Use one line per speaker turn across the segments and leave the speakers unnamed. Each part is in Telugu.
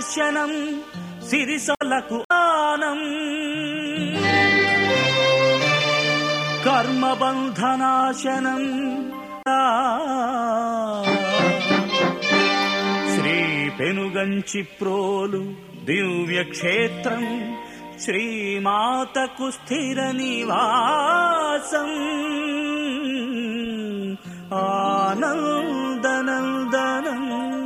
దర్శనం సిరిసలకు ఆనం కర్మబంధనాశనం శ్రీ పెనుగంచి ప్రోలు దివ్యక్షేత్రం శ్రీమాతకు స్థిర నివాసం ఆనందనందనం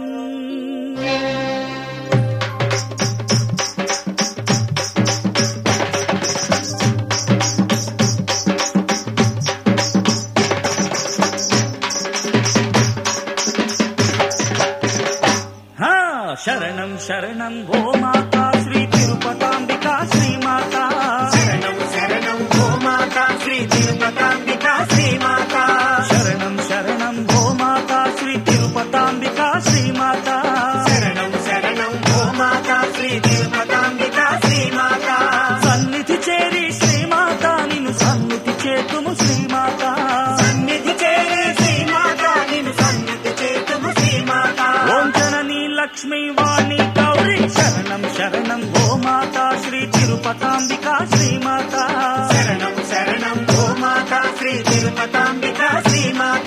హా, శరణం శరణం ఓ మాతా శ్రీ తిరుపతాంబిక శ్రీమాత
శరణం శరణం ఓ మాత శ్రీ తిరుపతాంబిక శ్రీమాత
శరణం శరణం ఓ మాతా శ్రీ తిరుపతాంబిక శ్రీమాత
శరణం శరణం ఓ మాత శ్రీ తిరుపతాంబిక శ్రీమాత
సన్నిధి చేరి శ్రీమాత నిన్ను సన్నిధి చేతుము శ్రీమాత
సన్నిధి చేరే శ్రీమాత నిన్ను సన్నిధి చేతుము శ్రీమాత
ఓం జనని లక్ష్మీ వాణి గౌరీ శరణం శరణం ఓ మాతా శ్రీ తిరుపతాంబిక శ్రీమాత
శరణం శరణం ఓ మాత శ్రీ తిరుపతాంబిక శ్రీమాత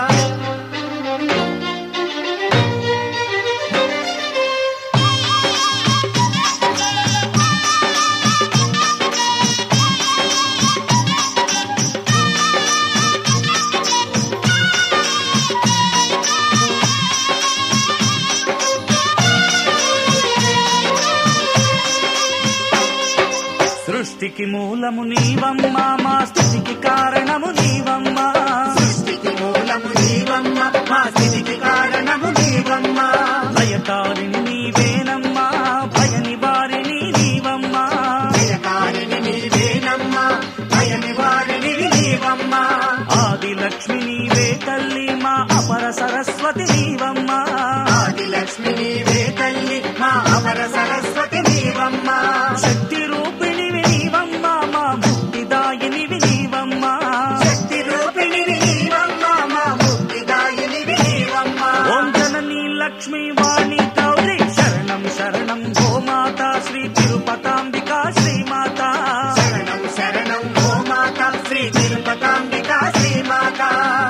సృష్టికి మూలము నీవమ్మ మా స్థితికి కారణము నీవమ్మ
సృష్టికి మూలము నీవమ్మ మా స్థితికి కారణము నీవమ్మ
భయకారిని నీవేనమ్మా భయ నివారిని నీవమ్మా
భయకారిణి నీవేనమ్మ భయ నివారిణి నీవమ్మ
ఆది లక్ష్మి నీవే తల్లి మా అపర సరస్వతి నీవమ్మా
ఆది లక్ష్మి నీవే తల్లి మా అమర సరస్వతి నీవమ్మ
శక్తి రూపిణివి నీవమ్మా మా ముక్తిదాయినివి నీవమ్మా
శక్తి రూపిణి నీవమ్మ మా ముక్తిదాయిని నీవమ్మ
ఓం జనని లక్ష్మీ వాణి గౌరీ శరణం శరణం ఓ మాత శ్రీ తిరుపతాంబిక శ్రీమాత
శరణం శరణం ఓ మాత శ్రీ తిరుపతాంబిక శ్రీమాత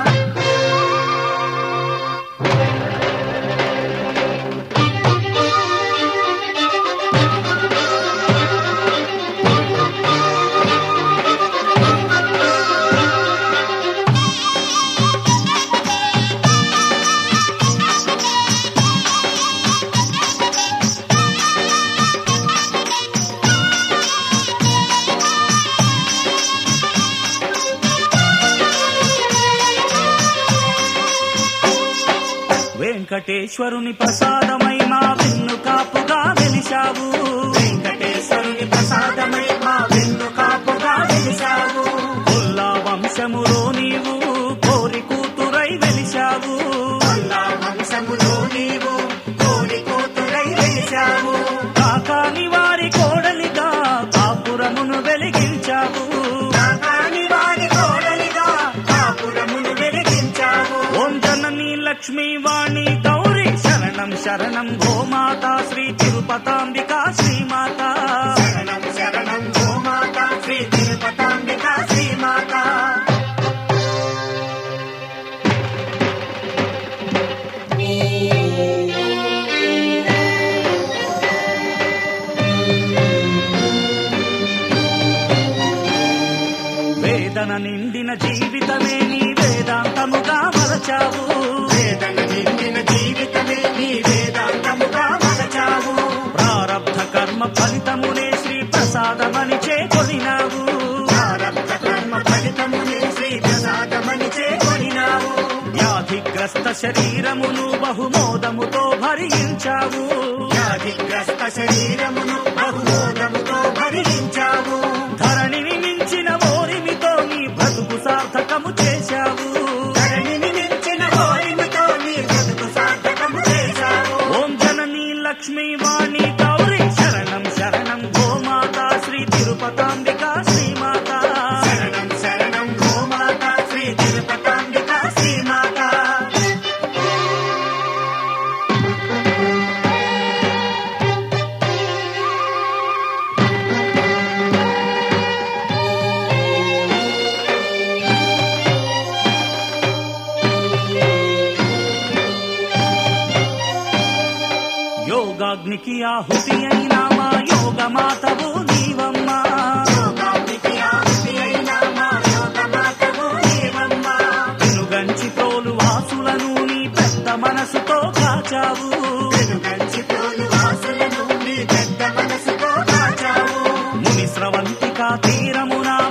వెంకటేశ్వరుని ప్రసాదమై మా వెన్ను కాపుగా వెలిశావు
వెంకటేశ్వరుని ప్రసాదమై మా వెన్ను కాపుగా వెలిశావు
కొల్లా వంశములో నీవు కోరి కూతురై వెలిశావు
అల్లా వంశములో నీవు కోడి కూతురై వెలిశావు
కాకాని వారి కోడలిగా కాపురమును వెలిగించావు
కాకాని వారి కోడలిగా కాపురమును వెలిగించావు
ఓం జనని లక్ష్మీ వాణి గౌరీ శరణం శరణం ఓ మాతా శ్రీ తిరుపతాంబిక శ్రీమాత
శరణం శరణం ఓ మాత శ్రీ తిరుపతాంబిక శ్రీమాత
వేదన నిండిన జీవితమే నీ వేదాంతముగా మరచావు
వేదన నిండిన జీవితమే నీ వేదాంతముగా మలచావు
ప్రారబ్ధ కర్మ ఫలితమునే శ్రీ ప్రసాదమని చేకొనినావు
ప్రారబ్ధ కర్మ ఫలితమునే శ్రీ ప్రసాదమని చేకొనినావు
వ్యాధిగ్రస్త శరీరమును బహుమోదముతో భరించావు
వ్యాధిగ్రస్త శరీరమును బహుమోదముతో భరించావు
ధరణిని మించిన ఓరిమితో నీ బ్రతుకు సార్థకము చేశావు
ధరణిని మించిన ఓరిమితో నీ బ్రతుకు సార్థకము చేశావు
ఓం జనని లక్ష్మీ వాణి గౌరీ శరణం శరణం గో మాతా శ్రీ తిరుపతాంబిక శ్రీమాత
శరణం శరణం ఓ మాత శ్రీ తిరుపతాంబిక శ్రీమాత
ఆహుతి అయిన మా యోగ మాతవు నీవమ్మా
యోగాగ్నికి ఆహుతి అయిన మా యోగమాతవు నీవమ్మా.
వెనుగంచి ప్రోలు వాసులను నీ పెద్ద మనసుతో కాచావు
వెనుగంచి పోలు వాసులను నీ పెద్ద మనసుతో కాచావు
ముని స్రవంతిక తీరమున